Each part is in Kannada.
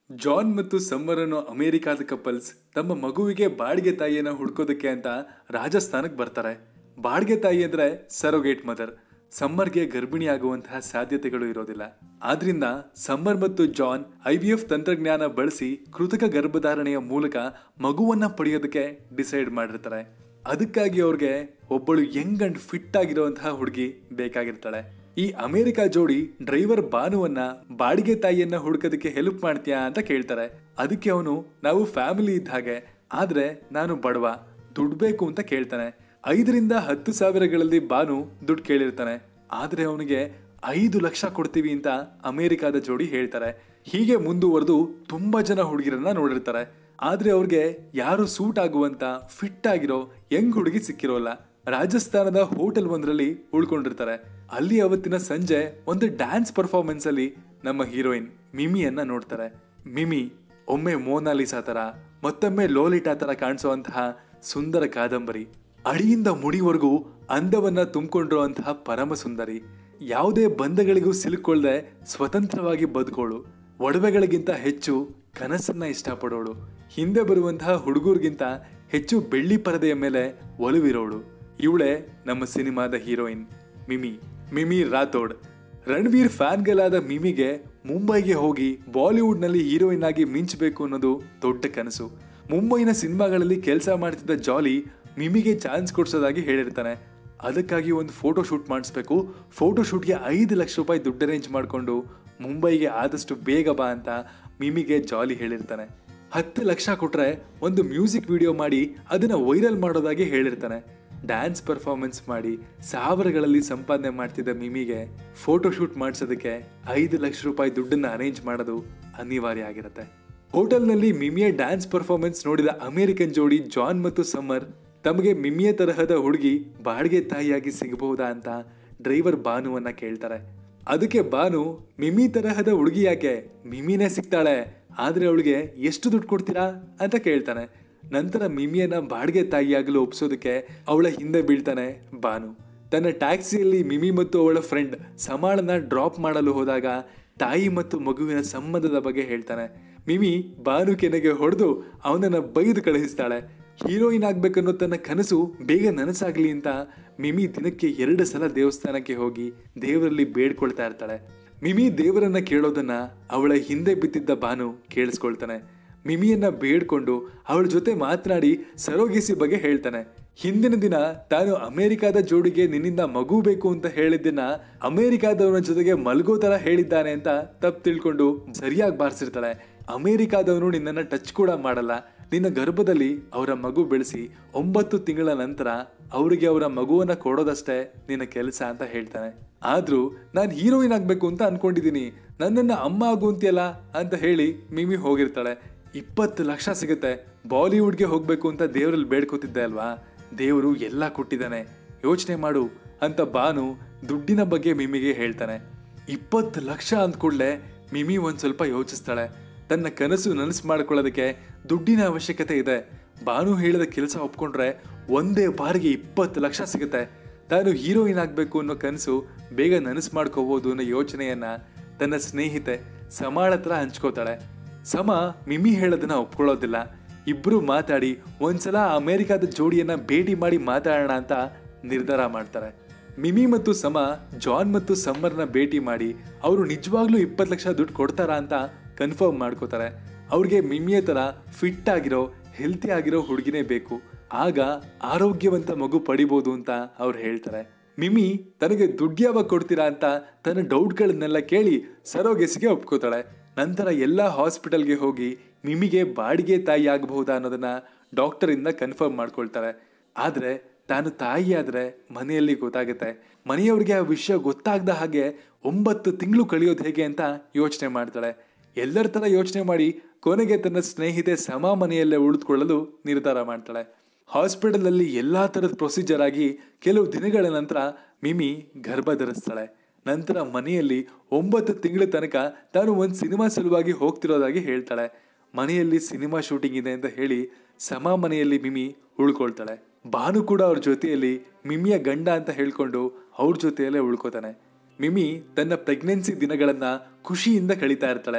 ಜಾನ್ ಮತ್ತು ಸಮ್ಮರ್ ಅನ್ನೋ ಅಮೆರಿಕಾದ ಕಪಲ್ಸ್ ತಮ್ಮ ಮಗುವಿಗೆ ಬಾಡಿಗೆ ತಾಯಿಯನ್ನ ಹುಡ್ಕೋದಕ್ಕೆ ಅಂತ ರಾಜಸ್ಥಾನಕ್ಕೆ ಬರ್ತಾರೆ ಬಾಡಿಗೆ ತಾಯಿ ಅಂದ್ರೆ ಸರೋಗೇಟ್ ಮದರ್ ಸಮ್ಮರ್ಗೆ ಗರ್ಭಿಣಿ ಆಗುವಂತಹ ಸಾಧ್ಯತೆಗಳು ಇರೋದಿಲ್ಲ ಆದ್ರಿಂದ ಸಮ್ಮರ್ ಮತ್ತು ಜಾನ್ ಐ ವಿ ಎಫ್ ತಂತ್ರಜ್ಞಾನ ಬಳಸಿ ಕೃತಕ ಗರ್ಭಧಾರಣೆಯ ಮೂಲಕ ಮಗುವನ್ನ ಪಡೆಯೋದಕ್ಕೆ ಡಿಸೈಡ್ ಮಾಡಿರ್ತಾರೆ ಅದಕ್ಕಾಗಿ ಅವ್ರಿಗೆ ಒಬ್ಬಳು ಯಂಗ್ ಅಂಡ್ ಫಿಟ್ ಆಗಿರುವಂತಹ ಹುಡುಗಿ ಬೇಕಾಗಿರ್ತಾಳೆ ಈ ಅಮೆರಿಕ ಜೋಡಿ ಡ್ರೈವರ್ ಭಾನುವನ್ನ ಬಾಡಿಗೆ ತಾಯಿಯನ್ನ ಹುಡುಕೋದಕ್ಕೆ ಹೆಲ್ಪ್ ಮಾಡ್ತೀಯಾ ಅಂತ ಕೇಳ್ತಾರೆ ಅದಕ್ಕೆ ಅವನು ನಾವು ಫ್ಯಾಮಿಲಿ ಇದ್ದ ಹಾಗೆ ಆದ್ರೆ ನಾನು ಬಡವ ದುಡ್ಡು ಬೇಕು ಅಂತ ಕೇಳ್ತಾನೆ ಐದರಿಂದ ಹತ್ತು ಸಾವಿರಗಳಲ್ಲಿ ಬಾನು ದುಡ್ಡು ಕೇಳಿರ್ತಾನೆ ಆದ್ರೆ ಅವನಿಗೆ ಐದು ಲಕ್ಷ ಕೊಡ್ತೀವಿ ಅಂತ ಅಮೆರಿಕಾದ ಜೋಡಿ ಹೇಳ್ತಾರೆ ಹೀಗೆ ಮುಂದುವರೆದು ತುಂಬಾ ಜನ ಹುಡುಗಿರನ್ನ ನೋಡಿರ್ತಾರೆ ಆದ್ರೆ ಅವ್ರಿಗೆ ಯಾರು ಸೂಟ್ ಆಗುವಂತ ಫಿಟ್ ಆಗಿರೋ ಯಂಗ್ ಹುಡುಗಿ ಸಿಕ್ಕಿರೋಲ್ಲ ರಾಜಸ್ಥಾನದ ಹೋಟೆಲ್ ಒಂದರಲ್ಲಿ ಉಳ್ಕೊಂಡಿರ್ತಾರೆ ಅಲ್ಲಿ ಅವತ್ತಿನ ಸಂಜೆ ಒಂದು ಡ್ಯಾನ್ಸ್ ಪರ್ಫಾರ್ಮೆನ್ಸ್ ಅಲ್ಲಿ ನಮ್ಮ ಹೀರೋಯಿನ್ ಮಿಮಿಯನ್ನ ನೋಡ್ತಾರೆ ಮಿಮಿ ಒಮ್ಮೆ ಮೋನಾಲಿಸಾ ತರ ಮತ್ತೊಮ್ಮೆ ಲೋಲಿಟಾ ತರ ಕಾಣಿಸುವಂತಹ ಸುಂದರ ಕಾದಂಬರಿ ಅಡಿಯಿಂದ ಮುಡಿವರೆಗೂ ಅಂದವನ್ನ ತುಂಬಿಕೊಂಡಿರುವಂತಹ ಪರಮ ಸುಂದರಿ ಯಾವುದೇ ಬಂಧಗಳಿಗೂ ಸಿಲುಕೊಳ್ದೆ ಸ್ವತಂತ್ರವಾಗಿ ಬದುಕೋಳು ಒಡವೆಗಳಿಗಿಂತ ಹೆಚ್ಚು ಕನಸನ್ನ ಇಷ್ಟಪಡೋಳು ಹಿಂದೆ ಬರುವಂತಹ ಹುಡುಗರಿಗಿಂತ ಹೆಚ್ಚು ಬೆಳ್ಳಿ ಪರದೆಯ ಮೇಲೆ ಒಲವಿರೋಳು ಇವಳೇ ನಮ್ಮ ಸಿನಿಮಾದ ಹೀರೋಯಿನ್ ಮಿಮಿ ಮಿಮಿ ರಾಥೋಡ್ ರಣವೀರ್ ಫ್ಯಾನ್ಗಳಾದ ಮಿಮಿಗೆ ಮುಂಬೈಗೆ ಹೋಗಿ ಬಾಲಿವುಡ್ನಲ್ಲಿ ಹೀರೋಯಿನ್ ಆಗಿ ಮಿಂಚಬೇಕು ಅನ್ನೋದು ದೊಡ್ಡ ಕನಸು ಮುಂಬೈನ ಸಿನಿಮಾಗಳಲ್ಲಿ ಕೆಲಸ ಮಾಡ್ತಿದ್ದ ಜಾಲಿ ಮಿಮಿಗೆ ಚಾನ್ಸ್ ಕೊಡ್ಸೋದಾಗಿ ಹೇಳಿರ್ತಾನೆ ಅದಕ್ಕಾಗಿ ಒಂದು ಫೋಟೋ ಶೂಟ್ ಮಾಡಿಸ್ಬೇಕು ಫೋಟೋ ಶೂಟ್ಗೆ ಐದು ಲಕ್ಷ ರೂಪಾಯಿ ದುಡ್ಡು ಅರೇಂಜ್ ಮಾಡಿಕೊಂಡು ಮುಂಬೈಗೆ ಆದಷ್ಟು ಬೇಗ ಬಾ ಅಂತ ಮಿಮಿಗೆ ಜಾಲಿ ಹೇಳಿರ್ತಾನೆ ಹತ್ತು ಲಕ್ಷ ಕೊಟ್ರೆ ಒಂದು ಮ್ಯೂಸಿಕ್ ವಿಡಿಯೋ ಮಾಡಿ ಅದನ್ನ ವೈರಲ್ ಮಾಡೋದಾಗಿ ಹೇಳಿರ್ತಾನೆ ಡ್ಯಾನ್ಸ್ ಪರ್ಫಾರ್ಮೆನ್ಸ್ ಮಾಡಿ ಸಾವಿರಗಳಲ್ಲಿ ಸಂಪಾದನೆ ಮಾಡ್ತಿದ್ದ ಮಿಮಿಗೆ ಫೋಟೋ ಶೂಟ್ ಮಾಡಿಸೋದಕ್ಕೆ ಐದು ಲಕ್ಷ ರೂಪಾಯಿ ದುಡ್ಡನ್ನ ಅರೇಂಜ್ ಮಾಡೋದು ಅನಿವಾರ್ಯ ಆಗಿರುತ್ತೆ ಹೋಟೆಲ್ನಲ್ಲಿ ಮಿಮಿಯ ಡ್ಯಾನ್ಸ್ ಪರ್ಫಾರ್ಮೆನ್ಸ್ ನೋಡಿದ ಅಮೆರಿಕನ್ ಜೋಡಿ ಜಾನ್ ಮತ್ತು ಸಮ್ಮರ್ ತಮಗೆ ಮಿಮಿಯ ತರಹದ ಹುಡುಗಿ ಬಾಡಿಗೆ ತಾಯಿಯಾಗಿ ಸಿಗಬಹುದಾ ಅಂತ ಡ್ರೈವರ್ ಭಾನುವನ್ನ ಕೇಳ್ತಾರೆ ಅದಕ್ಕೆ ಭಾನು ಮಿಮಿ ತರಹದ ಹುಡುಗಿ ಯಾಕೆ ಮಿಮಿನೇ ಸಿಗ್ತಾಳೆ ಆದ್ರೆ ಅವಳಿಗೆ ಎಷ್ಟು ದುಡ್ಡು ಕೊಡ್ತೀರಾ ಅಂತ ಕೇಳ್ತಾನೆ ನಂತರ ಮಿಮಿಯನ್ನ ಬಾಡಿಗೆ ತಾಯಿಯಾಗಲು ಒಪ್ಸೋದಕ್ಕೆ ಅವಳ ಹಿಂದೆ ಬೀಳ್ತಾನೆ ಭಾನು ತನ್ನ ಟ್ಯಾಕ್ಸಿಯಲ್ಲಿ ಮಿಮಿ ಮತ್ತು ಅವಳ ಫ್ರೆಂಡ್ ಸಮಾಳನ್ನ ಡ್ರಾಪ್ ಮಾಡಲು ಹೋದಾಗ ತಾಯಿ ಮತ್ತು ಮಗುವಿನ ಸಂಬಂಧದ ಬಗ್ಗೆ ಹೇಳ್ತಾನೆ ಮಿಮಿ ಭಾನು ಕೆನೆಗೆ ಹೊಡೆದು ಅವನನ್ನ ಬೈದು ಕಳುಹಿಸ್ತಾಳೆ ಹೀರೋಯಿನ್ ಆಗ್ಬೇಕನ್ನೋ ತನ್ನ ಕನಸು ಬೇಗ ನನಸಾಗ್ಲಿ ಅಂತ ಮಿಮಿ ದಿನಕ್ಕೆ ಎರಡು ಸಲ ದೇವಸ್ಥಾನಕ್ಕೆ ಹೋಗಿ ದೇವರಲ್ಲಿ ಬೇಡ್ಕೊಳ್ತಾ ಇರ್ತಾಳೆ ಮಿಮಿ ದೇವರನ್ನ ಕೇಳೋದನ್ನ ಅವಳ ಹಿಂದೆ ಬಿದ್ದಿದ್ದ ಭಾನು ಕೇಳಿಸ್ಕೊಳ್ತಾನೆ ಮಿಮಿಯನ್ನ ಬೇಡ್ಕೊಂಡು ಅವಳ ಜೊತೆ ಮಾತನಾಡಿ ಸರೋಗಿಸಿ ಬಗ್ಗೆ ಹೇಳ್ತಾನೆ ಹಿಂದಿನ ದಿನ ತಾನು ಅಮೆರಿಕಾದ ಜೋಡಿಗೆ ನಿನ್ನಿಂದ ಮಗು ಬೇಕು ಅಂತ ಹೇಳಿದ್ದನ್ನ ಅಮೆರಿಕಾದವನ ಜೊತೆಗೆ ಮಲ್ಗೋ ತರ ಹೇಳಿದ್ದಾನೆ ಅಂತ ತಪ್ಪು ತಿಳ್ಕೊಂಡು ಸರಿಯಾಗಿ ಬಾರಿಸಿರ್ತಾಳೆ ಅಮೆರಿಕಾದವನು ನಿನ್ನನ್ನ ಟಚ್ ಕೂಡ ಮಾಡಲ್ಲ ನಿನ್ನ ಗರ್ಭದಲ್ಲಿ ಅವರ ಮಗು ಬೆಳೆಸಿ ಒಂಬತ್ತು ತಿಂಗಳ ನಂತರ ಅವರಿಗೆ ಅವರ ಮಗುವನ್ನ ಕೊಡೋದಷ್ಟೇ ನಿನ್ನ ಕೆಲಸ ಅಂತ ಹೇಳ್ತಾನೆ ಆದ್ರೂ ನಾನು ಹೀರೋಯಿನ್ ಆಗ್ಬೇಕು ಅಂತ ಅನ್ಕೊಂಡಿದೀನಿ ನನ್ನನ್ನ ಅಮ್ಮ ಆಗುವಂತಿಯಲ್ಲ ಅಂತ ಹೇಳಿ ಮಿಮಿ ಹೋಗಿರ್ತಾಳೆ ಇಪ್ಪತ್ತು ಲಕ್ಷ ಸಿಗುತ್ತೆ ಬಾಲಿವುಡ್ಗೆ ಹೋಗ್ಬೇಕು ಅಂತ ದೇವರಲ್ಲಿ ಬೇಡ್ಕೋತಿದ್ದೆ ಅಲ್ವಾ ದೇವರು ಎಲ್ಲ ಕೊಟ್ಟಿದ್ದಾನೆ ಯೋಚನೆ ಮಾಡು ಅಂತ ಬಾನು ದುಡ್ಡಿನ ಬಗ್ಗೆ ಮಿಮಿಗೆ ಹೇಳ್ತಾನೆ ಇಪ್ಪತ್ತು ಲಕ್ಷ ಅಂದ್ಕೂಡ್ಲೆ ಮಿಮಿ ಒಂದ್ ಸ್ವಲ್ಪ ಯೋಚಿಸ್ತಾಳೆ ತನ್ನ ಕನಸು ನನಸು ಮಾಡ್ಕೊಳ್ಳೋದಕ್ಕೆ ದುಡ್ಡಿನ ಅವಶ್ಯಕತೆ ಇದೆ ಬಾನು ಹೇಳಿದ ಕೆಲಸ ಒಪ್ಕೊಂಡ್ರೆ ಒಂದೇ ಬಾರಿಗೆ ಇಪ್ಪತ್ತು ಲಕ್ಷ ಸಿಗುತ್ತೆ ತಾನು ಹೀರೋಯಿನ್ ಆಗಬೇಕು ಅನ್ನೋ ಕನಸು ಬೇಗ ನನಸು ಮಾಡ್ಕೋಬಹುದು ಅನ್ನೋ ಯೋಚನೆಯನ್ನ ತನ್ನ ಸ್ನೇಹಿತೆ ಸಮಾಳ ಹತ್ರ ಹಂಚ್ಕೋತಾಳೆ ಸಮ ಮಿಮಿ ಹೇಳೋದನ್ನ ಒಪ್ಕೊಳ್ಳೋದಿಲ್ಲ ಇಬ್ರು ಮಾತಾಡಿ ಒಂದ್ಸಲ ಅಮೆರಿಕಾದ ಜೋಡಿಯನ್ನ ಭೇಟಿ ಮಾಡಿ ಮಾತಾಡೋಣ ಅಂತ ನಿರ್ಧಾರ ಮಾಡ್ತಾರೆ ಮಿಮಿ ಮತ್ತು ಸಮ ಜಾನ್ ಮತ್ತು ಸಮ್ಮರ್ನ ಭೇಟಿ ಮಾಡಿ ಅವರು ನಿಜವಾಗ್ಲೂ ಇಪ್ಪತ್ತು ಲಕ್ಷ ದುಡ್ಡು ಕೊಡ್ತಾರಾ ಅಂತ ಕನ್ಫರ್ಮ್ ಮಾಡ್ಕೋತಾರೆ ಅವ್ರಿಗೆ ಮಿಮಿಯ ತರ ಫಿಟ್ ಆಗಿರೋ ಹೆಲ್ತಿ ಆಗಿರೋ ಹುಡುಗಿನೇ ಬೇಕು ಆಗ ಆರೋಗ್ಯವಂತ ಮಗು ಪಡಿಬೋದು ಅಂತ ಅವ್ರು ಹೇಳ್ತಾರೆ ಮಿಮಿ ತನಗೆ ದುಡ್ಡು ಯಾವಾಗ ಕೊಡ್ತೀರಾ ಅಂತ ತನ್ನ ಡೌಟ್ಗಳನ್ನೆಲ್ಲ ಕೇಳಿ ಸರೋಗೆಸಿಗೆ ಒಪ್ಕೋತಾಳೆ ನಂತರ ಎಲ್ಲ ಹಾಸ್ಪಿಟಲ್ಗೆ ಹೋಗಿ ಮಿಮಿಗೆ ಬಾಡಿಗೆ ತಾಯಿ ಆಗಬಹುದಾ ಅನ್ನೋದನ್ನ ಡಾಕ್ಟರ್ ಇಂದ ಕನ್ಫರ್ಮ್ ಮಾಡ್ಕೊಳ್ತಾರೆ ಆದ್ರೆ ತಾನು ತಾಯಿ ಆದ್ರೆ ಮನೆಯಲ್ಲಿ ಗೊತ್ತಾಗುತ್ತೆ ಮನೆಯವ್ರಿಗೆ ಆ ವಿಷಯ ಗೊತ್ತಾಗದ ಹಾಗೆ ಒಂಬತ್ತು ತಿಂಗಳು ಕಳೆಯೋದು ಹೇಗೆ ಅಂತ ಯೋಚನೆ ಮಾಡ್ತಾಳೆ ಎಲ್ಲರ ತರ ಯೋಚನೆ ಮಾಡಿ ಕೊನೆಗೆ ತನ್ನ ಸ್ನೇಹಿತೆ ಸಮ ಮನೆಯಲ್ಲೇ ಉಳಿದುಕೊಳ್ಳಲು ನಿರ್ಧಾರ ಮಾಡ್ತಾಳೆ ಹಾಸ್ಪಿಟಲ್ ಅಲ್ಲಿ ಎಲ್ಲಾ ತರದ ಪ್ರೊಸೀಜರ್ ಆಗಿ ಕೆಲವು ದಿನಗಳ ನಂತರ ಮಿಮಿ ಗರ್ಭ ಧರಿಸ್ತಾಳೆ ನಂತರ ಮನೆಯಲ್ಲಿ ಒಂಬತ್ತು ತಿಂಗಳ ತನಕ ತಾನು ಒಂದು ಸಿನಿಮಾ ಸಲುವಾಗಿ ಹೋಗ್ತಿರೋದಾಗಿ ಹೇಳ್ತಾಳೆ ಮನೆಯಲ್ಲಿ ಸಿನಿಮಾ ಶೂಟಿಂಗ್ ಇದೆ ಅಂತ ಹೇಳಿ ಸಮ ಮನೆಯಲ್ಲಿ ಮಿಮಿ ಉಳ್ಕೊಳ್ತಾಳೆ ಭಾನು ಕೂಡ ಅವ್ರ ಜೊತೆಯಲ್ಲಿ ಮಿಮಿಯ ಗಂಡ ಅಂತ ಹೇಳ್ಕೊಂಡು ಅವ್ರ ಜೊತೆಯಲ್ಲೇ ಉಳ್ಕೋತಾನೆ ಮಿಮಿ ತನ್ನ ಪ್ರೆಗ್ನೆನ್ಸಿ ದಿನಗಳನ್ನ ಖುಷಿಯಿಂದ ಕಳೀತಾ ಇರ್ತಾಳೆ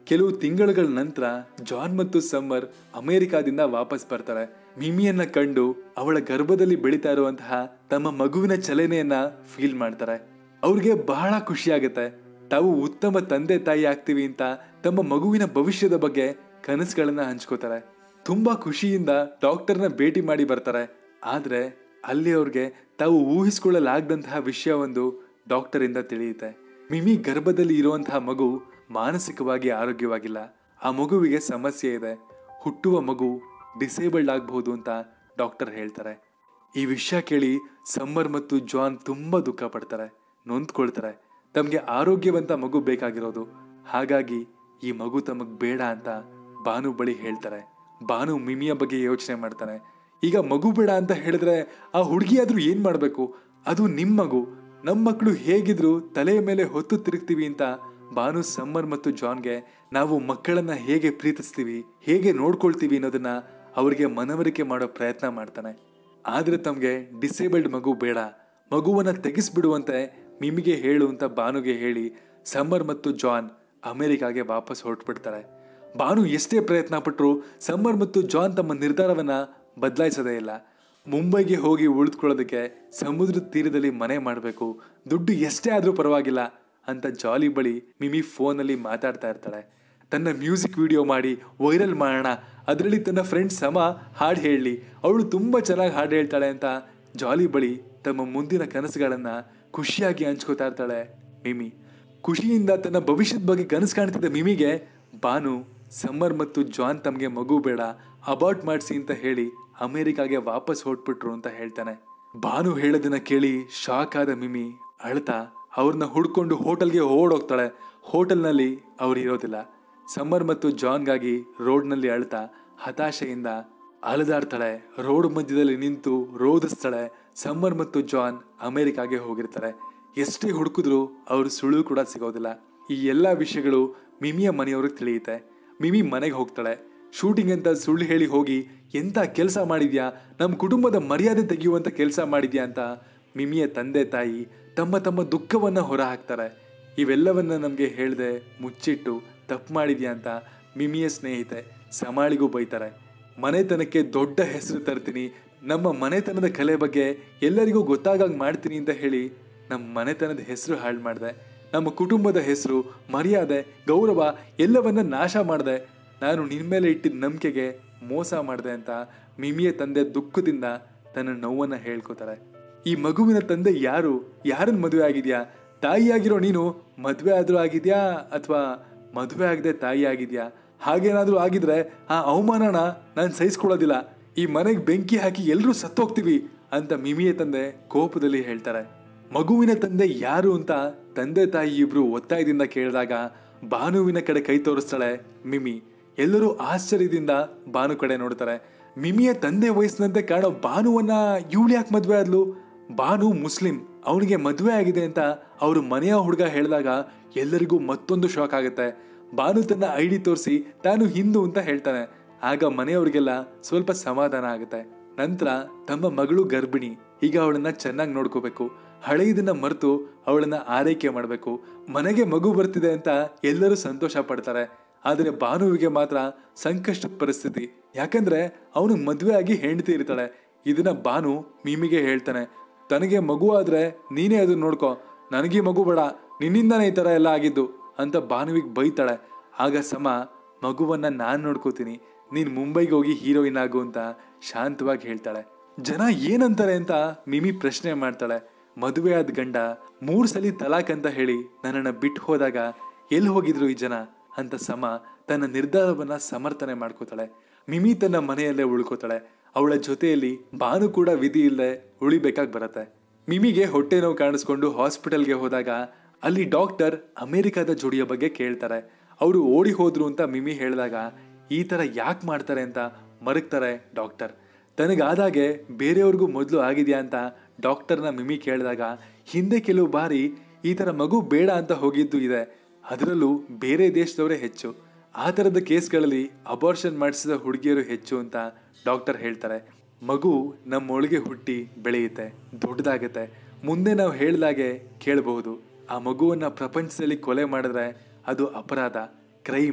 ಕೆಲವು ತಿಂಗಳುಗಳ ನಂತರ ಜಾನ್ ಮತ್ತು ಸಮ್ಮರ್ ಅಮೆರಿಕಾದಿಂದ ವಾಪಸ್ ಬರ್ತಾರೆ ಮಿಮಿಯನ್ನ ಕಂಡು ಅವಳ ಗರ್ಭದಲ್ಲಿ ಬೆಳೀತಾ ಇರುವಂತಹ ತಮ್ಮ ಮಗುವಿನ ಚಲನೆಯನ್ನ ಫೀಲ್ ಮಾಡ್ತಾರೆ ಅವ್ರಿಗೆ ಬಹಳ ಖುಷಿ ಆಗುತ್ತೆ ತಾವು ಉತ್ತಮ ತಂದೆ ತಾಯಿ ಆಗ್ತೀವಿ ಅಂತ ತಮ್ಮ ಮಗುವಿನ ಭವಿಷ್ಯದ ಬಗ್ಗೆ ಕನಸುಗಳನ್ನ ಹಂಚ್ಕೋತಾರೆ ತುಂಬಾ ಖುಷಿಯಿಂದ ಡಾಕ್ಟರ್ನ ಭೇಟಿ ಮಾಡಿ ಬರ್ತಾರೆ ಆದ್ರೆ ಅಲ್ಲಿ ಅವ್ರಿಗೆ ತಾವು ಊಹಿಸ್ಕೊಳ್ಳಲಾಗದಂತಹ ವಿಷಯ ಒಂದು ಡಾಕ್ಟರ್ ಇಂದ ತಿಳಿಯುತ್ತೆ ಮಿಮಿ ಗರ್ಭದಲ್ಲಿ ಇರುವಂತಹ ಮಗು ಮಾನಸಿಕವಾಗಿ ಆರೋಗ್ಯವಾಗಿಲ್ಲ ಆ ಮಗುವಿಗೆ ಸಮಸ್ಯೆ ಇದೆ ಹುಟ್ಟುವ ಮಗು ಡಿಸೇಬಲ್ಡ್ ಆಗಬಹುದು ಅಂತ ಡಾಕ್ಟರ್ ಹೇಳ್ತಾರೆ ಈ ವಿಷಯ ಕೇಳಿ ಸಮ್ಮರ್ ಮತ್ತು ಜಾನ್ ತುಂಬಾ ದುಃಖ ಪಡ್ತಾರೆ ನೊಂದ್ಕೊಳ್ತಾರೆ ತಮಗೆ ಆರೋಗ್ಯವಂತ ಮಗು ಬೇಕಾಗಿರೋದು ಹಾಗಾಗಿ ಈ ಮಗು ತಮಗ್ ಬೇಡ ಅಂತ ಭಾನು ಬಳಿ ಹೇಳ್ತಾರೆ ಭಾನು ಮಿಮಿಯ ಬಗ್ಗೆ ಯೋಚನೆ ಮಾಡ್ತಾನೆ ಈಗ ಮಗು ಬೇಡ ಅಂತ ಹೇಳಿದ್ರೆ ಆ ಹುಡುಗಿ ಆದ್ರೂ ಏನ್ ಮಾಡ್ಬೇಕು ಅದು ನಿಮ್ ಮಗು ನಮ್ಮ ಮಕ್ಕಳು ಹೇಗಿದ್ರು ತಲೆಯ ಮೇಲೆ ಹೊತ್ತು ತಿರುಗ್ತೀವಿ ಅಂತ ಭಾನು ಸಮ್ಮರ್ ಮತ್ತು ಜಾನ್ಗೆ ನಾವು ಮಕ್ಕಳನ್ನ ಹೇಗೆ ಪ್ರೀತಿಸ್ತೀವಿ ಹೇಗೆ ನೋಡ್ಕೊಳ್ತೀವಿ ಅನ್ನೋದನ್ನ ಅವ್ರಿಗೆ ಮನವರಿಕೆ ಮಾಡೋ ಪ್ರಯತ್ನ ಮಾಡ್ತಾನೆ ಆದ್ರೆ ತಮ್ಗೆ ಡಿಸೇಬಲ್ಡ್ ಮಗು ಬೇಡ ಮಗುವನ್ನ ತೆಗೆಸ್ಬಿಡುವಂತೆ ಮಿಮಿಗೆ ಹೇಳು ಅಂತ ಭಾನುಗೆ ಹೇಳಿ ಸಮ್ಮರ್ ಮತ್ತು ಜಾನ್ ಅಮೆರಿಕಾಗೆ ವಾಪಸ್ ಹೊರಟ್ಬಿಡ್ತಾರೆ ಭಾನು ಎಷ್ಟೇ ಪ್ರಯತ್ನ ಪಟ್ಟರು ಸಮ್ಮರ್ ಮತ್ತು ಜಾನ್ ತಮ್ಮ ನಿರ್ಧಾರವನ್ನ ಬದಲಾಯಿಸೋದೇ ಇಲ್ಲ ಮುಂಬೈಗೆ ಹೋಗಿ ಉಳಿದುಕೊಳ್ಳೋದಕ್ಕೆ ಸಮುದ್ರದ ತೀರದಲ್ಲಿ ಮನೆ ಮಾಡಬೇಕು ದುಡ್ಡು ಎಷ್ಟೇ ಆದ್ರೂ ಪರವಾಗಿಲ್ಲ ಅಂತ ಜಾಲಿ ಬಳಿ ಮಿಮಿ ಫೋನಲ್ಲಿ ಮಾತಾಡ್ತಾ ಇರ್ತಾಳೆ ತನ್ನ ಮ್ಯೂಸಿಕ್ ವಿಡಿಯೋ ಮಾಡಿ ವೈರಲ್ ಮಾಡೋಣ ಅದರಲ್ಲಿ ತನ್ನ ಫ್ರೆಂಡ್ ಸಮ ಹಾಡು ಹೇಳಲಿ ಅವಳು ತುಂಬ ಚೆನ್ನಾಗಿ ಹಾಡು ಹೇಳ್ತಾಳೆ ಅಂತ ಜಾಲಿ ಬಳಿ ತಮ್ಮ ಮುಂದಿನ ಕನಸುಗಳನ್ನ ಖುಷಿಯಾಗಿ ಹಂಚ್ಕೋತಾ ಇರ್ತಾಳೆ ಮಿಮಿ ಖುಷಿಯಿಂದ ತನ್ನ ಭವಿಷ್ಯದ ಬಗ್ಗೆ ಕನಸು ಕಾಣ್ತಿದ್ದ ಮಿಮಿಗೆ ಬಾನು ಸಮ್ಮರ್ ಮತ್ತು ಜಾನ್ ತಮಗೆ ಮಗು ಬೇಡ ಅಬಾರ್ಟ್ ಮಾಡಿಸಿ ಅಂತ ಹೇಳಿ ಅಮೆರಿಕಾಗೆ ವಾಪಸ್ ಹೊಟ್ಬಿಟ್ರು ಅಂತ ಹೇಳ್ತಾನೆ ಬಾನು ಹೇಳೋದನ್ನ ಕೇಳಿ ಶಾಕ್ ಆದ ಮಿಮಿ ಅಳ್ತಾ ಅವ್ರನ್ನ ಹುಡ್ಕೊಂಡು ಹೋಟೆಲ್ಗೆ ಓಡೋಗ್ತಾಳೆ ಹೋಟೆಲ್ನಲ್ಲಿ ಅವ್ರು ಇರೋದಿಲ್ಲ ಸಮ್ಮರ್ ಮತ್ತು ಜಾನ್ಗಾಗಿ ರೋಡ್ನಲ್ಲಿ ಅಳ್ತಾ ಹತಾಶೆಯಿಂದ ಅಲೆದಾಡ್ತಾಳೆ ರೋಡ್ ಮಧ್ಯದಲ್ಲಿ ನಿಂತು ರೋಧಿಸ್ತಾಳೆ ಸಮ್ಮರ್ ಮತ್ತು ಜಾನ್ ಅಮೆರಿಕಾಗೆ ಹೋಗಿರ್ತಾರೆ ಎಷ್ಟೇ ಹುಡುಕಿದ್ರು ಅವ್ರ ಸುಳು ಕೂಡ ಸಿಗೋದಿಲ್ಲ ಈ ಎಲ್ಲ ವಿಷಯಗಳು ಮಿಮಿಯ ಮನೆಯವ್ರಿಗೆ ತಿಳಿಯುತ್ತೆ ಮಿಮಿ ಮನೆಗೆ ಹೋಗ್ತಾಳೆ ಶೂಟಿಂಗ್ ಅಂತ ಸುಳ್ಳು ಹೇಳಿ ಹೋಗಿ ಎಂತ ಕೆಲಸ ಮಾಡಿದ್ಯಾ ನಮ್ಮ ಕುಟುಂಬದ ಮರ್ಯಾದೆ ತೆಗೆಯುವಂತ ಕೆಲಸ ಮಾಡಿದ್ಯಾ ಅಂತ ಮಿಮಿಯ ತಂದೆ ತಾಯಿ ತಮ್ಮ ತಮ್ಮ ದುಃಖವನ್ನ ಹೊರ ಹಾಕ್ತಾರೆ ಇವೆಲ್ಲವನ್ನ ನಮಗೆ ಹೇಳ್ದೆ ಮುಚ್ಚಿಟ್ಟು ತಪ್ಪು ಮಾಡಿದ್ಯಾ ಅಂತ ಮಿಮಿಯ ಸ್ನೇಹಿತೆ ಸಮಾಳಿಗೂ ಬೈತಾರೆ ಮನೆತನಕ್ಕೆ ದೊಡ್ಡ ಹೆಸರು ತರ್ತೀನಿ ನಮ್ಮ ಮನೆತನದ ಕಲೆ ಬಗ್ಗೆ ಎಲ್ಲರಿಗೂ ಗೊತ್ತಾಗಂಗ್ ಮಾಡ್ತೀನಿ ಅಂತ ಹೇಳಿ ನಮ್ಮ ಮನೆತನದ ಹೆಸರು ಹಾಳು ಮಾಡಿದೆ ನಮ್ಮ ಕುಟುಂಬದ ಹೆಸರು ಮರ್ಯಾದೆ ಗೌರವ ಎಲ್ಲವನ್ನ ನಾಶ ಮಾಡಿದೆ ನಾನು ನಿನ್ ಮೇಲೆ ಇಟ್ಟಿದ್ದ ನಂಬಿಕೆಗೆ ಮೋಸ ಮಾಡಿದೆ ಅಂತ ಮಿಮಿಯ ತಂದೆ ದುಃಖದಿಂದ ತನ್ನ ನೋವನ್ನ ಹೇಳ್ಕೊತಾರೆ ಈ ಮಗುವಿನ ತಂದೆ ಯಾರು ಯಾರನ್ನ ಮದುವೆ ಆಗಿದ್ಯಾ ತಾಯಿಯಾಗಿರೋ ನೀನು ಮದುವೆ ಆದ್ರೂ ಆಗಿದ್ಯಾ ಅಥವಾ ಮದುವೆ ಆಗದೆ ತಾಯಿ ಆಗಿದ್ಯಾ ಹಾಗೇನಾದ್ರೂ ಆಗಿದ್ರೆ ಆ ಅವಮಾನನ ನಾನು ಸಹಿಸ್ಕೊಳ್ಳೋದಿಲ್ಲ ಈ ಮನೆಗೆ ಬೆಂಕಿ ಹಾಕಿ ಎಲ್ಲರೂ ಸತ್ತೋಗ್ತೀವಿ ಅಂತ ಮಿಮಿಯ ತಂದೆ ಕೋಪದಲ್ಲಿ ಹೇಳ್ತಾರೆ ಮಗುವಿನ ತಂದೆ ಯಾರು ಅಂತ ತಂದೆ ತಾಯಿ ಇಬ್ರು ಒತ್ತಾಯದಿಂದ ಕೇಳಿದಾಗ ಭಾನುವಿನ ಕಡೆ ಕೈ ತೋರಿಸ್ತಾಳೆ ಮಿಮಿ ಎಲ್ಲರೂ ಆಶ್ಚರ್ಯದಿಂದ ಭಾನು ಕಡೆ ನೋಡ್ತಾರೆ ಮಿಮಿಯ ತಂದೆ ವಯಸ್ಸಿನಂತೆ ಕಾಣೋ ಭಾನುವನ್ನ ಇವಳು ಯಾಕೆ ಮದ್ವೆ ಆದ್ಲು ಭಾನು ಮುಸ್ಲಿಂ ಅವನಿಗೆ ಮದುವೆ ಆಗಿದೆ ಅಂತ ಅವರು ಮನೆಯ ಹುಡುಗ ಹೇಳಿದಾಗ ಎಲ್ಲರಿಗೂ ಮತ್ತೊಂದು ಶಾಕ್ ಆಗುತ್ತೆ ಭಾನು ತನ್ನ ಐಡಿ ತೋರಿಸಿ ತಾನು ಹಿಂದೂ ಅಂತ ಹೇಳ್ತಾನೆ ಆಗ ಮನೆಯವ್ರಿಗೆಲ್ಲ ಸ್ವಲ್ಪ ಸಮಾಧಾನ ಆಗುತ್ತೆ ನಂತರ ತಮ್ಮ ಮಗಳು ಗರ್ಭಿಣಿ ಈಗ ಅವಳನ್ನ ಚೆನ್ನಾಗಿ ನೋಡ್ಕೋಬೇಕು ಹಳೆಯದನ್ನ ಮರೆತು ಅವಳನ್ನ ಆರೈಕೆ ಮಾಡಬೇಕು ಮನೆಗೆ ಮಗು ಬರ್ತಿದೆ ಅಂತ ಎಲ್ಲರೂ ಸಂತೋಷ ಪಡ್ತಾರೆ ಆದರೆ ಭಾನುವಿಗೆ ಮಾತ್ರ ಸಂಕಷ್ಟದ ಪರಿಸ್ಥಿತಿ ಯಾಕಂದ್ರೆ ಅವನು ಮದುವೆ ಆಗಿ ಹೆಂಡತಿ ಇರ್ತಾಳೆ ಇದನ್ನ ಭಾನು ಮೀಮಿಗೆ ಹೇಳ್ತಾನೆ ತನಗೆ ಮಗು ಆದ್ರೆ ನೀನೇ ಅದನ್ನ ನೋಡ್ಕೊ ನನಗೆ ಮಗು ಬೇಡ ನಿನ್ನಿಂದಾನೇ ಈ ತರ ಎಲ್ಲ ಆಗಿದ್ದು ಅಂತ ಭಾನುವಿಗೆ ಬೈತಾಳೆ ಆಗ ಸಮ ಮಗುವನ್ನ ನಾನ್ ನೋಡ್ಕೋತೀನಿ ನೀನ್ ಮುಂಬೈಗೆ ಹೋಗಿ ಹೀರೋಯಿನ್ ಆಗು ಅಂತ ಶಾಂತವಾಗಿ ಹೇಳ್ತಾಳೆ ಜನ ಏನಂತಾರೆ ಅಂತ ಮಿಮಿ ಪ್ರಶ್ನೆ ಮಾಡ್ತಾಳೆ ಮದುವೆ ಆದ ಗಂಡ ಮೂರ್ ಸಲಿ ತಲಾಕ್ ಅಂತ ಹೇಳಿ ನನ್ನನ್ನ ಬಿಟ್ಟು ಹೋದಾಗ ಎಲ್ಲಿ ಹೋಗಿದ್ರು ಈ ಜನ ಅಂತ ಸಮ ತನ್ನ ನಿರ್ಧಾರವನ್ನ ಸಮರ್ಥನೆ ಮಾಡ್ಕೋತಾಳೆ ಮಿಮಿ ತನ್ನ ಮನೆಯಲ್ಲೇ ಉಳ್ಕೋತಾಳೆ ಅವಳ ಜೊತೆಯಲ್ಲಿ ಭಾನು ಕೂಡ ವಿಧಿ ಇಲ್ಲದೆ ಉಳಿಬೇಕಾಗಿ ಬರತ್ತೆ ಮಿಮಿಗೆ ಹೊಟ್ಟೆ ನೋವು ಕಾಣಿಸ್ಕೊಂಡು ಹಾಸ್ಪಿಟಲ್ಗೆ ಹೋದಾಗ ಅಲ್ಲಿ ಡಾಕ್ಟರ್ ಅಮೆರಿಕದ ಜೋಡಿಯ ಬಗ್ಗೆ ಕೇಳ್ತಾರೆ ಅವರು ಓಡಿ ಹೋದ್ರು ಅಂತ ಮಿಮಿ ಹೇಳಿದಾಗ ಈ ತರ ಯಾಕೆ ಮಾಡ್ತಾರೆ ಅಂತ ಮರಗ್ತಾರೆ ಡಾಕ್ಟರ್ ತನಗಾದಾಗೆ ಬೇರೆಯವ್ರಿಗೂ ಮೊದಲು ಆಗಿದೆಯಾ ಅಂತ ಡಾಕ್ಟರ್ನ ಮಿಮಿ ಕೇಳಿದಾಗ ಹಿಂದೆ ಕೆಲವು ಬಾರಿ ಈ ತರ ಮಗು ಬೇಡ ಅಂತ ಹೋಗಿದ್ದು ಇದೆ ಅದರಲ್ಲೂ ಬೇರೆ ದೇಶದವರೇ ಹೆಚ್ಚು ಆ ಥರದ ಕೇಸ್ಗಳಲ್ಲಿ ಅಬಾರ್ಷನ್ ಮಾಡಿಸಿದ ಹುಡುಗಿಯರು ಹೆಚ್ಚು ಅಂತ ಡಾಕ್ಟರ್ ಹೇಳ್ತಾರೆ ಮಗು ನಮ್ಮೊಳಗೆ ಹುಟ್ಟಿ ಬೆಳೆಯುತ್ತೆ ದೊಡ್ಡದಾಗತ್ತೆ ಮುಂದೆ ನಾವು ಹೇಳ್ದಾಗೆ ಕೇಳಬಹುದು ಆ ಮಗುವನ್ನ ಪ್ರಪಂಚದಲ್ಲಿ ಕೊಲೆ ಮಾಡಿದ್ರೆ ಅದು ಅಪರಾಧ ಕ್ರೈಮ್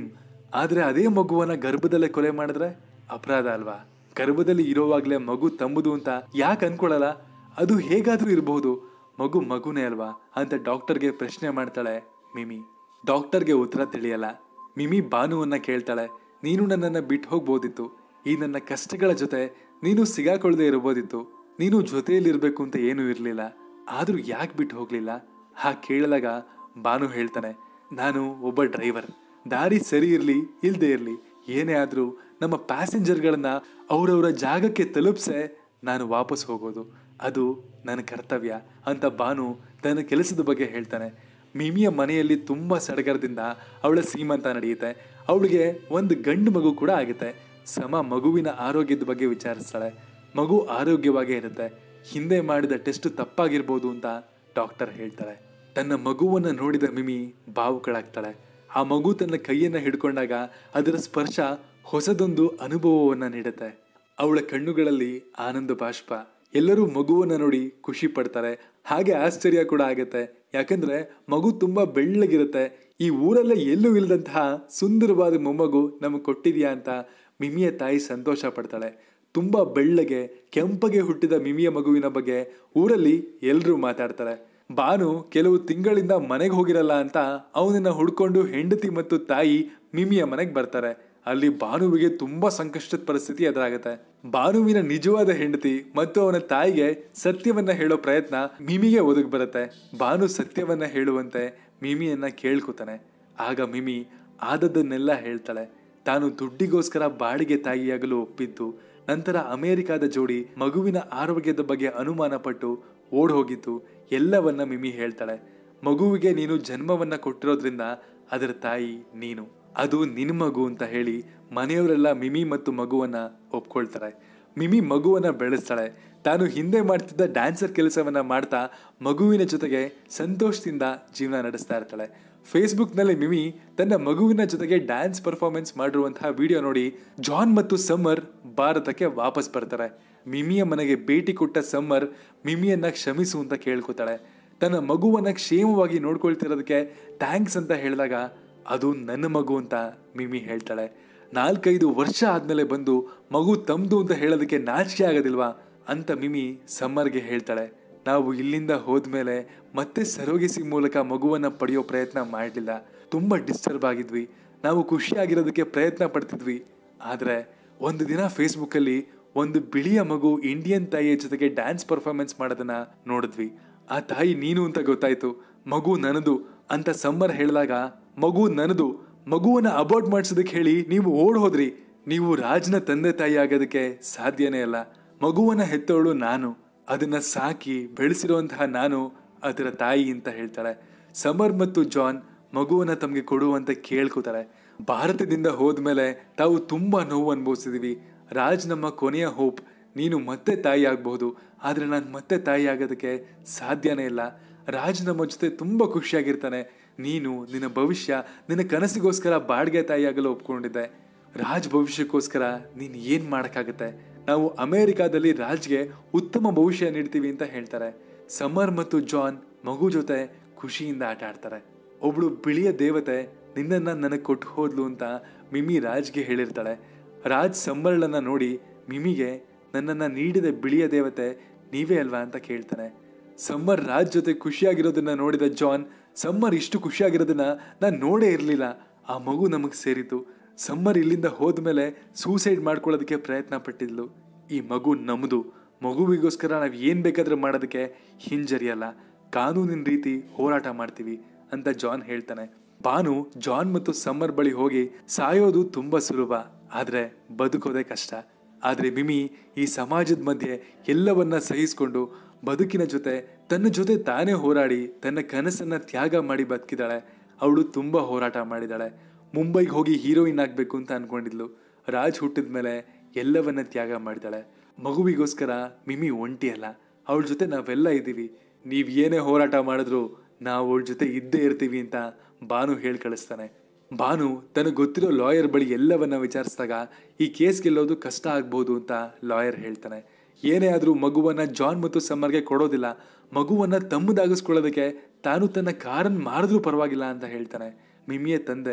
ಆದ್ರೆ ಅದೇ ಮಗುವನ್ನ ಗರ್ಭದಲ್ಲೇ ಕೊಲೆ ಮಾಡಿದ್ರೆ ಅಪರಾಧ ಅಲ್ವಾ ಗರ್ಭದಲ್ಲಿ ಇರೋವಾಗ್ಲೇ ಮಗು ತಮ್ಮದು ಅಂತ ಯಾಕೆ ಅನ್ಕೊಳಲ್ಲ ಅದು ಹೇಗಾದ್ರೂ ಇರಬಹುದು ಮಗು ಮಗುನೇ ಅಲ್ವಾ ಅಂತ ಡಾಕ್ಟರ್ಗೆ ಪ್ರಶ್ನೆ ಮಾಡ್ತಾಳೆ ಮಿಮಿ ಡಾಕ್ಟರ್ಗೆ ಉತ್ತರ ತಿಳಿಯಲ್ಲ ಮಿಮಿ ಭಾನುವನ್ನ ಕೇಳ್ತಾಳೆ ನೀನು ನನ್ನನ್ನ ಬಿಟ್ಟು ಹೋಗ್ಬೋದಿತ್ತು ಈ ನನ್ನ ಕಷ್ಟಗಳ ಜೊತೆ ನೀನು ಸಿಗಾಕೊಳ್ಳದೆ ಇರಬಹುದಿತ್ತು ನೀನು ಜೊತೆಯಲ್ಲಿರ್ಬೇಕು ಅಂತ ಏನೂ ಇರಲಿಲ್ಲ ಆದ್ರೂ ಯಾಕೆ ಬಿಟ್ಟು ಹೋಗ್ಲಿಲ್ಲ ಹಾ ಕೇಳಿದಾಗ ಭಾನು ಹೇಳ್ತಾನೆ ನಾನು ಒಬ್ಬ ಡ್ರೈವರ್ ದಾರಿ ಸರಿ ಇರಲಿ ಇಲ್ಲದೆ ಇರಲಿ ಏನೇ ಆದರೂ ನಮ್ಮ ಪ್ಯಾಸೆಂಜರ್ಗಳನ್ನ ಅವರವರ ಜಾಗಕ್ಕೆ ತಲುಪಿಸೆ ನಾನು ವಾಪಸ್ ಹೋಗೋದು ಅದು ನನ್ನ ಕರ್ತವ್ಯ ಅಂತ ಭಾನು ತನ್ನ ಕೆಲಸದ ಬಗ್ಗೆ ಹೇಳ್ತಾನೆ ಮಿಮಿಯ ಮನೆಯಲ್ಲಿ ತುಂಬ ಸಡಗರದಿಂದ ಅವಳ ಸೀಮಂತ ನಡೆಯುತ್ತೆ ಅವಳಿಗೆ ಒಂದು ಗಂಡು ಮಗು ಕೂಡ ಆಗುತ್ತೆ ಸಮ ಮಗುವಿನ ಆರೋಗ್ಯದ ಬಗ್ಗೆ ವಿಚಾರಿಸ್ತಾಳೆ ಮಗು ಆರೋಗ್ಯವಾಗೇ ಇರುತ್ತೆ ಹಿಂದೆ ಮಾಡಿದ ಟೆಸ್ಟ್ ತಪ್ಪಾಗಿರ್ಬೋದು ಅಂತ ಡಾಕ್ಟರ್ ಹೇಳ್ತಾರೆ ತನ್ನ ಮಗುವನ್ನ ನೋಡಿದ ಮಿಮಿ ಭಾವುಕಳಾಗ್ತಾಳೆ ಆ ಮಗು ತನ್ನ ಕೈಯನ್ನ ಹಿಡ್ಕೊಂಡಾಗ ಅದರ ಸ್ಪರ್ಶ ಹೊಸದೊಂದು ಅನುಭವವನ್ನ ನೀಡುತ್ತೆ ಅವಳ ಕಣ್ಣುಗಳಲ್ಲಿ ಆನಂದ ಬಾಷ್ಪ ಎಲ್ಲರೂ ಮಗುವನ್ನ ನೋಡಿ ಖುಷಿ ಪಡ್ತಾರೆ ಹಾಗೆ ಆಶ್ಚರ್ಯ ಕೂಡ ಆಗುತ್ತೆ ಯಾಕಂದ್ರೆ ಮಗು ತುಂಬಾ ಬೆಳ್ಳಗಿರುತ್ತೆ ಈ ಊರಲ್ಲೇ ಎಲ್ಲೂ ಇಲ್ಲದಂತಹ ಸುಂದರವಾದ ಮೊಮ್ಮಗು ನಮಗೆ ಕೊಟ್ಟಿದ್ಯಾ ಅಂತ ಮಿಮಿಯ ತಾಯಿ ಸಂತೋಷ ಪಡ್ತಾಳೆ ತುಂಬಾ ಬೆಳ್ಳಗೆ ಕೆಂಪಗೆ ಹುಟ್ಟಿದ ಮಿಮಿಯ ಮಗುವಿನ ಬಗ್ಗೆ ಊರಲ್ಲಿ ಎಲ್ಲರೂ ಮಾತಾಡ್ತಾರೆ ಬಾನು ಕೆಲವು ತಿಂಗಳಿಂದ ಮನೆಗೆ ಹೋಗಿರಲ್ಲ ಅಂತ ಅವನನ್ನ ಹುಡ್ಕೊಂಡು ಹೆಂಡತಿ ಮತ್ತು ತಾಯಿ ಮಿಮಿಯ ಮನೆಗೆ ಬರ್ತಾರೆ ಅಲ್ಲಿ ಭಾನುವಿಗೆ ತುಂಬಾ ಸಂಕಷ್ಟದ ಪರಿಸ್ಥಿತಿ ಎದುರಾಗುತ್ತೆ ಭಾನುವಿನ ನಿಜವಾದ ಹೆಂಡತಿ ಮತ್ತು ಅವನ ತಾಯಿಗೆ ಸತ್ಯವನ್ನ ಹೇಳೋ ಪ್ರಯತ್ನ ಮಿಮಿಗೆ ಒದಗಿ ಬರುತ್ತೆ ಭಾನು ಸತ್ಯವನ್ನ ಹೇಳುವಂತೆ ಮಿಮಿಯನ್ನ ಕೇಳ್ಕೊತಾನೆ ಆಗ ಮಿಮಿ ಆದದ್ದನ್ನೆಲ್ಲ ಹೇಳ್ತಾಳೆ ತಾನು ದುಡ್ಡಿಗೋಸ್ಕರ ಬಾಡಿಗೆ ತಾಯಿಯಾಗಲು ಒಪ್ಪಿದ್ದು ನಂತರ ಅಮೆರಿಕಾದ ಜೋಡಿ ಮಗುವಿನ ಆರೋಗ್ಯದ ಬಗ್ಗೆ ಅನುಮಾನ ಪಟ್ಟು ಓಡ್ ಹೋಗಿದ್ದು ಎಲ್ಲವನ್ನ ಮಿಮಿ ಹೇಳ್ತಾಳೆ ಮಗುವಿಗೆ ನೀನು ಜನ್ಮವನ್ನ ಕೊಟ್ಟಿರೋದ್ರಿಂದ ಅದರ ತಾಯಿ ನೀನು ಅದು ನಿನ್ ಮಗು ಅಂತ ಹೇಳಿ ಮನೆಯವರೆಲ್ಲ ಮಿಮಿ ಮತ್ತು ಮಗುವನ್ನ ಒಪ್ಕೊಳ್ತಾರೆ ಮಿಮಿ ಮಗುವನ್ನ ಬೆಳೆಸ್ತಾಳೆ ತಾನು ಹಿಂದೆ ಮಾಡ್ತಿದ್ದ ಡ್ಯಾನ್ಸರ್ ಕೆಲಸವನ್ನ ಮಾಡ್ತಾ ಮಗುವಿನ ಜೊತೆಗೆ ಸಂತೋಷದಿಂದ ಜೀವನ ನಡೆಸ್ತಾ ಇರ್ತಾಳೆ ಫೇಸ್ಬುಕ್ನಲ್ಲಿ ಮಿಮಿ ತನ್ನ ಮಗುವಿನ ಜೊತೆಗೆ ಡ್ಯಾನ್ಸ್ ಪರ್ಫಾರ್ಮೆನ್ಸ್ ಮಾಡಿರುವಂತಹ ವಿಡಿಯೋ ನೋಡಿ ಜಾನ್ ಮತ್ತು ಸಮ್ಮರ್ ಭಾರತಕ್ಕೆ ವಾಪಸ್ ಬರ್ತಾರೆ ಮಿಮಿಯ ಮನೆಗೆ ಭೇಟಿ ಕೊಟ್ಟ ಸಮ್ಮರ್ ಮಿಮಿಯನ್ನ ಕ್ಷಮಿಸು ಅಂತ ಕೇಳ್ಕೊತಾಳೆ ತನ್ನ ಮಗುವನ್ನ ಕ್ಷೇಮವಾಗಿ ನೋಡ್ಕೊಳ್ತಿರೋದಕ್ಕೆ ಥ್ಯಾಂಕ್ಸ್ ಅಂತ ಹೇಳಿದಾಗ ಅದು ನನ್ನ ಮಗು ಅಂತ ಮಿಮಿ ಹೇಳ್ತಾಳೆ ನಾಲ್ಕೈದು ವರ್ಷ ಆದ್ಮೇಲೆ ಬಂದು ಮಗು ತಮ್ದು ಅಂತ ಹೇಳೋದಕ್ಕೆ ನಾಚಿಕೆ ಆಗೋದಿಲ್ವಾ ಅಂತ ಮಿಮಿ ಸಮ್ಮರ್ಗೆ ಹೇಳ್ತಾಳೆ ನಾವು ಇಲ್ಲಿಂದ ಹೋದ್ಮೇಲೆ ಮತ್ತೆ ಸರೋಗಿಸಿ ಮೂಲಕ ಮಗುವನ್ನ ಪಡೆಯೋ ಪ್ರಯತ್ನ ಮಾಡಲಿಲ್ಲ ತುಂಬ ಡಿಸ್ಟರ್ಬ್ ಆಗಿದ್ವಿ ನಾವು ಖುಷಿಯಾಗಿರೋದಕ್ಕೆ ಪ್ರಯತ್ನ ಪಡ್ತಿದ್ವಿ ಆದರೆ ಒಂದು ದಿನ ಫೇಸ್ಬುಕ್ಕಲ್ಲಿ ಒಂದು ಬಿಳಿಯ ಮಗು ಇಂಡಿಯನ್ ತಾಯಿಯ ಜೊತೆಗೆ ಡ್ಯಾನ್ಸ್ ಪರ್ಫಾರ್ಮೆನ್ಸ್ ಮಾಡೋದನ್ನ ನೋಡಿದ್ವಿ ಆ ತಾಯಿ ನೀನು ಅಂತ ಗೊತ್ತಾಯ್ತು ಮಗು ನನದು ಅಂತ ಸಮ್ಮರ್ ಹೇಳಿದಾಗ ಮಗು ನನದು ಮಗುವನ್ನ ಅಬಾರ್ಟ್ ಮಾಡಿಸೋದಕ್ಕೆ ಹೇಳಿ ನೀವು ಓಡ್ ಹೋದ್ರಿ ನೀವು ರಾಜ್ನ ತಂದೆ ತಾಯಿ ಆಗೋದಕ್ಕೆ ಸಾಧ್ಯನೇ ಅಲ್ಲ ಮಗುವನ್ನ ಹೆತ್ತವಳು ನಾನು ಅದನ್ನ ಸಾಕಿ ಬೆಳೆಸಿರುವಂತಹ ನಾನು ಅದರ ತಾಯಿ ಅಂತ ಹೇಳ್ತಾಳೆ ಸಮರ್ ಮತ್ತು ಜಾನ್ ಮಗುವನ್ನ ತಮಗೆ ಕೊಡುವಂತ ಕೇಳ್ಕೊತಾರೆ ಭಾರತದಿಂದ ಹೋದ್ಮೇಲೆ ತಾವು ತುಂಬಾ ನೋವು ಅನುಭವಿಸಿದೀವಿ ರಾಜ್ ನಮ್ಮ ಕೊನೆಯ ಹೋಪ್ ನೀನು ಮತ್ತೆ ತಾಯಿ ಆಗ್ಬಹುದು ಆದ್ರೆ ನಾನು ಮತ್ತೆ ತಾಯಿ ಆಗೋದಕ್ಕೆ ಸಾಧ್ಯನೇ ಇಲ್ಲ ರಾಜ್ ನಮ್ಮ ಜೊತೆ ತುಂಬಾ ಖುಷಿಯಾಗಿರ್ತಾನೆ ನೀನು ನಿನ್ನ ಭವಿಷ್ಯ ನಿನ್ನ ಕನಸಿಗೋಸ್ಕರ ಬಾಡಿಗೆ ತಾಯಿಯಾಗಲು ಒಪ್ಕೊಂಡಿದ್ದೆ ರಾಜ್ ಭವಿಷ್ಯಕ್ಕೋಸ್ಕರ ನೀನ್ ಏನ್ ಮಾಡಕ್ಕಾಗತ್ತೆ ನಾವು ಅಮೆರಿಕಾದಲ್ಲಿ ರಾಜ್ಗೆ ಉತ್ತಮ ಭವಿಷ್ಯ ನೀಡ್ತೀವಿ ಅಂತ ಹೇಳ್ತಾರೆ ಸಮರ್ ಮತ್ತು ಜಾನ್ ಮಗು ಜೊತೆ ಖುಷಿಯಿಂದ ಆಟ ಆಡ್ತಾರೆ ಒಬ್ಳು ಬಿಳಿಯ ದೇವತೆ ನಿನ್ನನ್ನ ನನಗೆ ಕೊಟ್ಟು ಹೋದ್ಲು ಅಂತ ಮಿಮಿ ರಾಜ್ಗೆ ಹೇಳಿರ್ತಾಳೆ ರಾಜ್ ಸಮ್ಮರ್ಳನ್ನ ನೋಡಿ ಮಿಮಿಗೆ ನನ್ನನ್ನ ನೀಡಿದ ಬಿಳಿಯ ದೇವತೆ ನೀವೇ ಅಲ್ವಾ ಅಂತ ಕೇಳ್ತಾನೆ ಸಮ್ಮರ್ ರಾಜ್ ಜೊತೆ ಖುಷಿಯಾಗಿರೋದನ್ನ ನೋಡಿದ ಜಾನ್ ಸಮ್ಮರ್ ಇಷ್ಟು ಖುಷಿಯಾಗಿರೋದನ್ನ ನಾನು ನೋಡೇ ಇರಲಿಲ್ಲ ಆ ಮಗು ನಮಗೆ ಸೇರಿತು ಸಮ್ಮರ್ ಇಲ್ಲಿಂದ ಹೋದ್ಮೇಲೆ ಸೂಸೈಡ್ ಮಾಡ್ಕೊಳ್ಳೋದಕ್ಕೆ ಪ್ರಯತ್ನ ಪಟ್ಟಿದ್ಲು ಈ ಮಗು ನಮ್ದು ಮಗುವಿಗೋಸ್ಕರ ನಾವು ಏನ್ ಬೇಕಾದ್ರೂ ಮಾಡೋದಕ್ಕೆ ಹಿಂಜರಿಯಲ್ಲ ಕಾನೂನಿನ ರೀತಿ ಹೋರಾಟ ಮಾಡ್ತೀವಿ ಅಂತ ಜಾನ್ ಹೇಳ್ತಾನೆ ಬಾನು ಜಾನ್ ಮತ್ತು ಸಮ್ಮರ್ ಬಳಿ ಹೋಗಿ ಸಾಯೋದು ತುಂಬಾ ಸುಲಭ ಆದ್ರೆ ಬದುಕೋದೇ ಕಷ್ಟ ಆದ್ರೆ ಮಿಮಿ ಈ ಸಮಾಜದ ಮಧ್ಯೆ ಎಲ್ಲವನ್ನ ಸಹಿಸ್ಕೊಂಡು ಬದುಕಿನ ಜೊತೆ ತನ್ನ ಜೊತೆ ತಾನೇ ಹೋರಾಡಿ ತನ್ನ ಕನಸನ್ನ ತ್ಯಾಗ ಮಾಡಿ ಬದುಕಿದಾಳೆ ಅವಳು ತುಂಬಾ ಹೋರಾಟ ಮಾಡಿದಾಳೆ ಮುಂಬೈಗೆ ಹೋಗಿ ಹೀರೋಯಿನ್ ಆಗ್ಬೇಕು ಅಂತ ಅನ್ಕೊಂಡಿದ್ಲು ರಾಜ್ ಹುಟ್ಟಿದ ಮೇಲೆ ಎಲ್ಲವನ್ನ ತ್ಯಾಗ ಮಾಡಿದಾಳೆ ಮಗುವಿಗೋಸ್ಕರ ಮಿಮಿ ಒಂಟಿ ಅಲ್ಲ ಅವಳ ಜೊತೆ ನಾವೆಲ್ಲ ಇದ್ದೀವಿ ನೀವ್ ಏನೇ ಹೋರಾಟ ಮಾಡಿದ್ರು ನಾವು ಅವಳ ಜೊತೆ ಇದ್ದೇ ಇರ್ತೀವಿ ಅಂತ ಬಾನು ಹೇಳಿ ಕಳಿಸ್ತಾನೆ ಬಾನು ತನಗೆ ಗೊತ್ತಿರೋ ಲಾಯರ್ ಬಳಿ ಎಲ್ಲವನ್ನ ವಿಚಾರಿಸಿದಾಗ ಈ ಕೇಸ್ ಗೆಲ್ಲೋದು ಕಷ್ಟ ಆಗ್ಬೋದು ಅಂತ ಲಾಯರ್ ಹೇಳ್ತಾನೆ ಏನೇ ಆದ್ರೂ ಮಗುವನ್ನ ಜಾನ್ ಮತ್ತು ಸಮ್ಮರ್ಗೆ ಕೊಡೋದಿಲ್ಲ ಮಗುವನ್ನ ತಮ್ಮದಾಗಿಸ್ಕೊಳ್ಳೋದಕ್ಕೆ ತಾನು ತನ್ನ ಕಾರನ್ನು ಮಾರಿದ್ರೂ ಪರವಾಗಿಲ್ಲ ಅಂತ ಹೇಳ್ತಾನೆ ಮಿಮಿಯ ತಂದೆ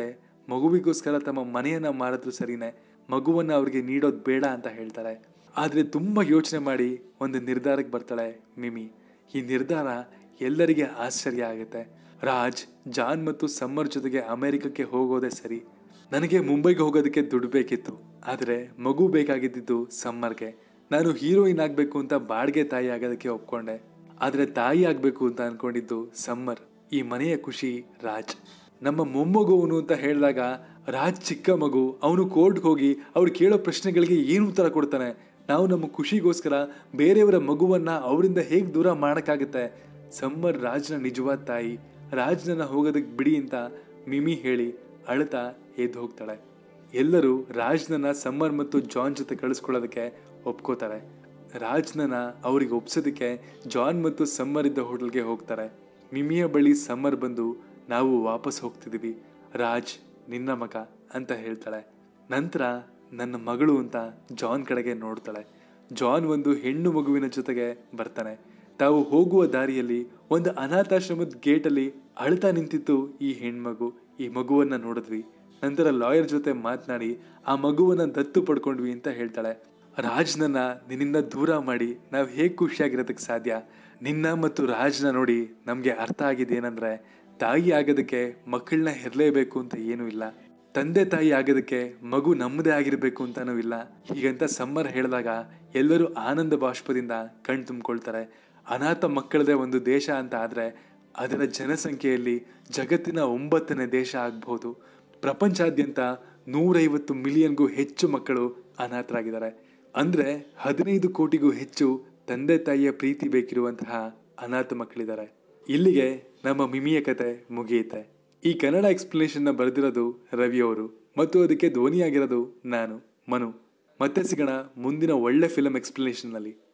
ಮಗುವಿಗೋಸ್ಕರ ತಮ್ಮ ಮನೆಯನ್ನ ಮಾರಿದ್ರು ಸರಿನೇ ಮಗುವನ್ನ ಅವ್ರಿಗೆ ನೀಡೋದು ಬೇಡ ಅಂತ ಹೇಳ್ತಾರೆ ಆದ್ರೆ ತುಂಬಾ ಯೋಚನೆ ಮಾಡಿ ಒಂದು ನಿರ್ಧಾರಕ್ಕೆ ಬರ್ತಾಳೆ ಮಿಮಿ ಈ ನಿರ್ಧಾರ ಎಲ್ಲರಿಗೆ ಆಶ್ಚರ್ಯ ಆಗುತ್ತೆ ರಾಜ್ ಜಾನ್ ಮತ್ತು ಸಮ್ಮರ್ ಜೊತೆಗೆ ಅಮೆರಿಕಕ್ಕೆ ಹೋಗೋದೇ ಸರಿ ನನಗೆ ಮುಂಬೈಗೆ ಹೋಗೋದಕ್ಕೆ ದುಡ್ಡು ಬೇಕಿತ್ತು ಆದರೆ ಮಗು ಬೇಕಾಗಿದ್ದಿದ್ದು ಸಮ್ಮರ್ಗೆ ನಾನು ಹೀರೋಯಿನ್ ಆಗಬೇಕು ಅಂತ ಬಾಡಿಗೆ ತಾಯಿ ಆಗೋದಕ್ಕೆ ಒಪ್ಕೊಂಡೆ ಆದರೆ ತಾಯಿ ಆಗಬೇಕು ಅಂತ ಅನ್ಕೊಂಡಿದ್ದು ಸಮ್ಮರ್ ಈ ಮನೆಯ ಖುಷಿ ರಾಜ್ ನಮ್ಮ ಮೊಮ್ಮಗುವನು ಅಂತ ಹೇಳಿದಾಗ ರಾಜ್ ಚಿಕ್ಕ ಮಗು ಅವನು ಕೋರ್ಟ್ಗೆ ಹೋಗಿ ಅವ್ರು ಕೇಳೋ ಪ್ರಶ್ನೆಗಳಿಗೆ ಏನು ಉತ್ತರ ಕೊಡ್ತಾನೆ ನಾವು ನಮ್ಮ ಖುಷಿಗೋಸ್ಕರ ಬೇರೆಯವರ ಮಗುವನ್ನ ಅವರಿಂದ ಹೇಗೆ ದೂರ ಮಾಡೋಕ್ಕಾಗುತ್ತೆ ಸಮ್ಮರ್ ರಾಜ್ನ ನಿಜವಾದ ತಾಯಿ ರಾಜ್ನನ್ನ ಹೋಗೋದಕ್ಕೆ ಬಿಡಿ ಅಂತ ಮಿಮಿ ಹೇಳಿ ಅಳ್ತಾ ಎದ್ದು ಹೋಗ್ತಾಳೆ ಎಲ್ಲರೂ ರಾಜ್ನನ್ನ ಸಮ್ಮರ್ ಮತ್ತು ಜಾನ್ ಜೊತೆ ಕಳಿಸ್ಕೊಳ್ಳೋದಕ್ಕೆ ಒಪ್ಕೋತಾರೆ ರಾಜ್ನನ್ನ ಅವ್ರಿಗೆ ಒಪ್ಸೋದಕ್ಕೆ ಜಾನ್ ಮತ್ತು ಸಮ್ಮರ್ ಇದ್ದ ಹೋಟೆಲ್ಗೆ ಹೋಗ್ತಾರೆ ಮಿಮಿಯ ಬಳಿ ಸಮ್ಮರ್ ಬಂದು ನಾವು ವಾಪಸ್ ಹೋಗ್ತಿದೀವಿ ರಾಜ್ ನಿನ್ನ ಮಗ ಅಂತ ಹೇಳ್ತಾಳೆ ನಂತರ ನನ್ನ ಮಗಳು ಅಂತ ಜಾನ್ ಕಡೆಗೆ ನೋಡ್ತಾಳೆ ಜಾನ್ ಒಂದು ಹೆಣ್ಣು ಮಗುವಿನ ಜೊತೆಗೆ ಬರ್ತಾನೆ ತಾವು ಹೋಗುವ ದಾರಿಯಲ್ಲಿ ಒಂದು ಅನಾಥಾಶ್ರಮದ ಗೇಟಲ್ಲಿ ಅಳ್ತಾ ನಿಂತಿತ್ತು ಈ ಹೆಣ್ಮಗು ಈ ಮಗುವನ್ನ ನೋಡಿದ್ವಿ ನಂತರ ಲಾಯರ್ ಜೊತೆ ಮಾತನಾಡಿ ಆ ಮಗುವನ್ನ ದತ್ತು ಪಡ್ಕೊಂಡ್ವಿ ಅಂತ ಹೇಳ್ತಾಳೆ ರಾಜ್ನನ್ನ ನಿನ್ನಿಂದ ದೂರ ಮಾಡಿ ನಾವು ಹೇಗೆ ಖುಷಿಯಾಗಿರೋದಕ್ಕೆ ಸಾಧ್ಯ ನಿನ್ನ ಮತ್ತು ರಾಜ್ನ ನೋಡಿ ನಮಗೆ ಅರ್ಥ ಆಗಿದೆ ಏನಂದ್ರೆ ತಾಯಿ ಆಗೋದಕ್ಕೆ ಮಕ್ಕಳನ್ನ ಹೆರಲೇಬೇಕು ಅಂತ ಏನೂ ಇಲ್ಲ ತಂದೆ ತಾಯಿ ಆಗೋದಕ್ಕೆ ಮಗು ನಮ್ಮದೇ ಆಗಿರಬೇಕು ಅಂತಾನೂ ಇಲ್ಲ ಹೀಗಂತ ಸಮ್ಮರ್ ಹೇಳಿದಾಗ ಎಲ್ಲರೂ ಆನಂದ ಬಾಷ್ಪದಿಂದ ಕಣ್ ತುಂಬಿಕೊಳ್ತಾರೆ ಅನಾಥ ಮಕ್ಕಳದೇ ಒಂದು ದೇಶ ಅಂತ ಆದರೆ ಅದರ ಜನಸಂಖ್ಯೆಯಲ್ಲಿ ಜಗತ್ತಿನ ಒಂಬತ್ತನೇ ದೇಶ ಆಗ್ಬಹುದು ಪ್ರಪಂಚಾದ್ಯಂತ ನೂರೈವತ್ತು ಮಿಲಿಯನ್ಗೂ ಹೆಚ್ಚು ಮಕ್ಕಳು ಅನಾಥರಾಗಿದ್ದಾರೆ ಅಂದ್ರೆ ಹದಿನೈದು ಕೋಟಿಗೂ ಹೆಚ್ಚು ತಂದೆ ತಾಯಿಯ ಪ್ರೀತಿ ಬೇಕಿರುವಂತಹ ಅನಾಥ ಮಕ್ಕಳಿದ್ದಾರೆ ಇಲ್ಲಿಗೆ ನಮ್ಮ ಮಿಮಿಯ ಕತೆ ಮುಗಿಯುತ್ತೆ ಈ ಕನ್ನಡ ಎಕ್ಸ್ಪ್ಲನೇಷನ್ನ ಬರೆದಿರೋದು ರವಿ ಅವರು ಮತ್ತು ಅದಕ್ಕೆ ಧ್ವನಿಯಾಗಿರೋದು ನಾನು ಮನು ಮತ್ತೆ ಸಿಗೋಣ ಮುಂದಿನ ಒಳ್ಳೆ ಫಿಲಮ್ ಎಕ್ಸ್ಪ್ಲನೇಷನ್ನಲ್ಲಿ